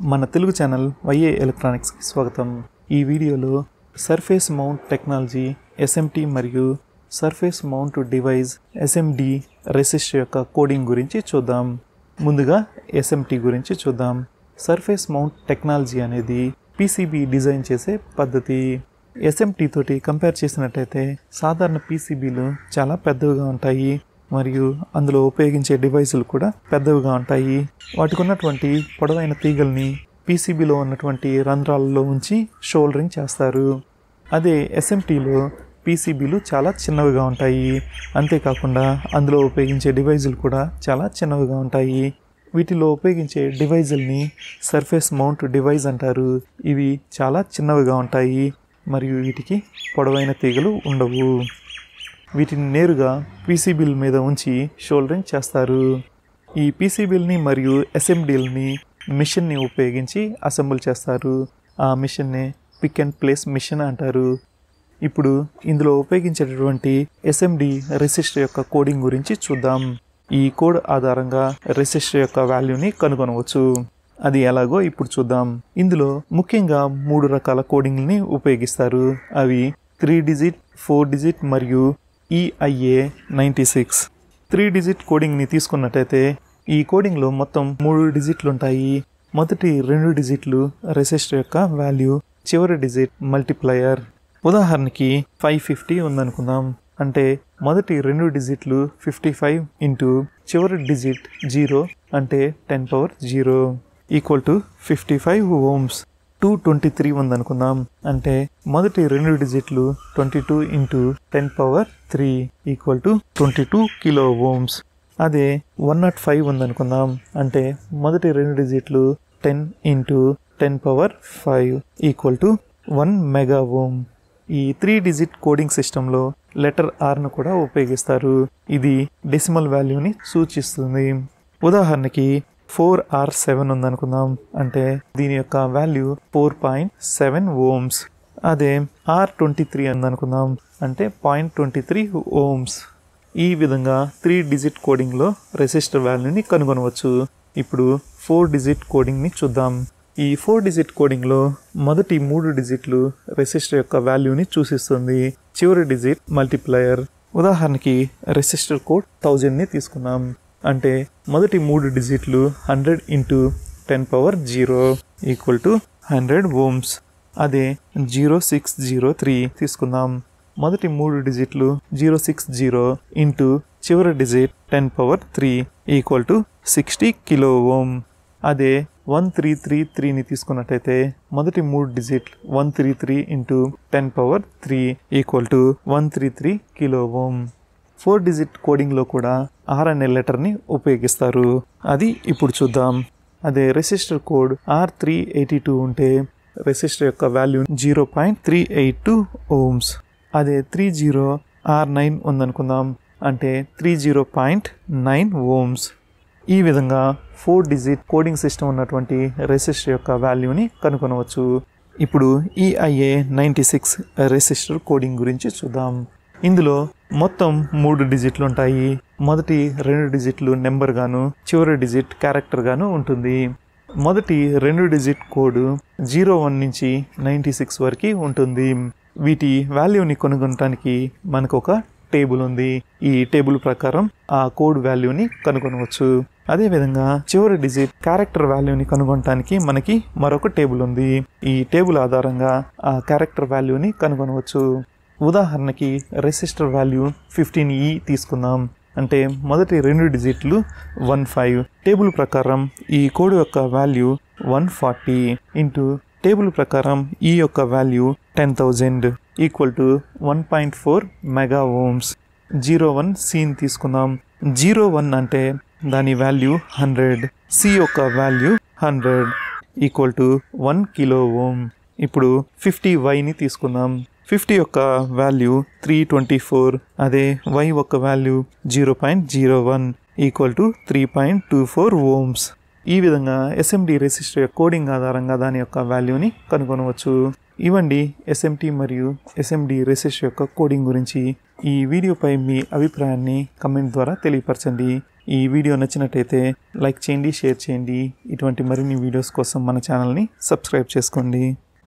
మన తెలుగు ఛానల్ వైఏ ఎలక్ట్రానిక్స్కి స్వాగతం ఈ వీడియోలో సర్ఫేస్ మౌంట్ టెక్నాలజీ ఎస్ఎంటి మరియు surface mount device SMD resist యొక్క కోడింగ్ గురించి చూద్దాం ముందుగా ఎస్ఎంటి గురించి చూద్దాం సర్ఫేస్ మౌంట్ టెక్నాలజీ అనేది పీసీబీ డిజైన్ చేసే పద్ధతి ఎస్ఎంటి తోటి కంపేర్ చేసినట్టయితే సాధారణ పీసీబీలు చాలా పెద్దవిగా ఉంటాయి మరియు అందులో ఉపయోగించే డివైసులు కూడా పెద్దవిగా ఉంటాయి వాటికి ఉన్నటువంటి పొడవైన తీగల్ని పీసీబీలో ఉన్నటువంటి రంధ్రాలలో ఉంచి షోల్డరింగ్ చేస్తారు అదే ఎస్ఎంటీలో పీసీబీలు చాలా చిన్నవిగా ఉంటాయి అంతేకాకుండా అందులో ఉపయోగించే డివైజులు కూడా చాలా చిన్నవిగా ఉంటాయి వీటిలో ఉపయోగించే డివైజుల్ని సర్ఫేస్ మౌంట్ డివైస్ అంటారు ఇవి చాలా చిన్నవిగా ఉంటాయి మరియు వీటికి పొడవైన తీగలు ఉండవు వీటిని నేరుగా పీసీబీల మీద ఉంచి షోల్డరింగ్ చేస్తారు ఈ పీసీబీల్ని మరియు ఎస్ఎండీలని మిషన్ని ఉపయోగించి అసెంబుల్ చేస్తారు ఆ మిషన్నే పిక్ అండ్ ప్లేస్ మిషన్ అంటారు ఇప్పుడు ఇందులో ఉపయోగించేటటువంటి ఎస్ఎండి రెసిస్టర్ యొక్క కోడింగ్ గురించి చూద్దాం ఈ కోడ్ ఆధారంగా రెసిస్టర్ యొక్క వాల్యూని కనుగొనవచ్చు అది ఎలాగో ఇప్పుడు చూద్దాం ఇందులో ముఖ్యంగా మూడు రకాల కోడింగ్ని ఉపయోగిస్తారు అవి త్రీ డిజిట్ ఫోర్ డిజిట్ మరియు EIA ninety six three digit కోడింగ్ని తీసుకున్నట్టయితే ఈ కోడింగ్లో మొత్తం మూడు డిజిట్లు ఉంటాయి మొదటి రెండు డిజిట్లు రెసిస్టర్ యొక్క వాల్యూ చివరి డిజిట్ మల్టిప్లయర్ ఉదాహరణకి ఫైవ్ ఫిఫ్టీ ఉందనుకుందాం అంటే మొదటి రెండు డిజిట్లు ఫిఫ్టీ ఫైవ్ ఇంటూ చివరి డిజిట్ జీరో అంటే ten power zero equal to fifty five ohms two twenty three ఉందనుకుందాం అంటే మొదటి రెండు డిజిట్లు twenty two into ten power three equal to twenty two kilo ohms అదే వన్ నాట్ ఫైవ్ ఉందనుకుందాం అంటే మొదటి రెండు డిజిట్లు ten into ten power five equal to one mega ohm ఈ త్రీ డిజిట్ కోడింగ్ సిస్టంలో లెటర్ ఆర్ను కూడా ఉపయోగిస్తారు ఇది డెసిమల్ వాల్యూని సూచిస్తుంది ఉదాహరణకి ఫోర్ ఆర్ సెవెన్ ఉందనుకుందాం అంటే దీని యొక్క value four point seven ohms అదే ఆర్ ట్వంటీ త్రీ ఉందనుకుందాం అంటే పాయింట్ ట్వంటీ త్రీ ఓమ్స్ ఈ విధంగా త్రీ డిజిట్ కోడింగ్లో రెసిస్టర్ వాల్యూని కనుగొనవచ్చు ఇప్పుడు ఫోర్ డిజిట్ కోడింగ్ని చూద్దాం ఈ ఫోర్ డిజిట్ కోడింగ్లో మొదటి మూడు డిజిట్లు రెసిస్టర్ యొక్క వాల్యూని సూచిస్తుంది చివరి డిజిట్ మల్టిప్లయర్ ఉదాహరణకి రెసిస్టర్ కోడ్ థౌజండ్ని తీసుకున్నాం అంటే మొదటి మూడు డిజిట్లు hundred into ten power zero equal to hundred ohms అదే జీరో సిక్స్ జీరో త్రీ తీసుకుందాం మొదటి మూడు డిజిట్లు జీరో సిక్స్ జీరో ఇంటూ చివరి digit ten power three equal to sixty kilo ohm అదే వన్ త్రీ త్రీ త్రీని తీసుకున్నట్టయితే మొదటి మూడు digit one three three into ten power three equal to one three three kilo ohm four digit కోడింగ్లో కూడా R అనే లెటర్ని ఉపయోగిస్తారు అది ఇప్పుడు చూద్దాం అదే resistor code R three eighty two ఉంటే రెసిస్టర్ యొక్క value zero point three eight two ohms అదే త్రీ జీరో ఆర్ నైన్ ఉందనుకుందాం అంటే three zero point nine ohms ఈ విధంగా ఫోర్ డిజిట్ కోడింగ్ సిస్టమ్ ఉన్నటువంటి రెసిస్టర్ యొక్క వాల్యూని కనుగొనవచ్చు ఇప్పుడు EIA ninety six resistor coding గురించి చూద్దాం ఇందులో మొత్తం మూడు డిజిట్లు ఉంటాయి మొదటి రెండు డిజిట్లు నెంబర్ గాను చివరి డిజిట్ క్యారెక్టర్ గాను ఉంటుంది మొదటి రెండు డిజిట్ కోడ్ జీరో వన్ నుంచి నైంటీ సిక్స్ వరకు ఉంటుంది వీటి వాల్యూని కనుగొనటానికి మనకు ఒక టేబుల్ ఉంది ఈ టేబుల్ ప్రకారం ఆ కోడ్ వాల్యూని కనుగొనవచ్చు అదేవిధంగా చివరి డిజిట్ క్యారెక్టర్ వాల్యూని కనుగొనటానికి మనకి మరొక టేబుల్ ఉంది ఈ టేబుల్ ఆధారంగా ఆ క్యారెక్టర్ వాల్యూని కనుగొనవచ్చు ఉదాహరణకి రెసిస్టర్ వాల్యూ ఫిఫ్టీన్ ఈ తీసుకుందాం అంటే మొదటి రెండు డిజిట్లు వన్ ఫైవ్ టేబుల్ ప్రకారం ఈ కోడ్ యొక్క value one forty into table ప్రకారం ఈ యొక్క value ten thousand equal to one point four mega ohms zero one C తీసుకుందాం జీరో వన్ అంటే దాని వాల్యూ హండ్రెడ్ సి యొక్క value hundred equal to one kilo ohm ఇప్పుడు fifty వైని తీసుకుందాం ఫిఫ్టీ యొక్క వాల్యూ త్రీ ట్వంటీ ఫోర్ అదే Y యొక్క value zero point zero one equal to three point two four ohms ఈ విధంగా ఎస్ఎండి రెసిస్టర్ కోడింగ్ ఆధారంగా దాని యొక్క వాల్యూని కనుగొనవచ్చు ఇవ్వండి ఎస్ఎంటి మరియు ఎస్ఎండి రెసిస్టర్ యొక్క కోడింగ్ గురించి ఈ వీడియోపై మీ అభిప్రాయాన్ని కమెంట్ ద్వారా తెలియపరచండి ఈ వీడియో నచ్చినట్టయితే లైక్ చేయండి షేర్ చేయండి ఇటువంటి మరిన్ని వీడియోస్ కోసం మన ఛానల్ని సబ్స్క్రైబ్ చేసుకోండి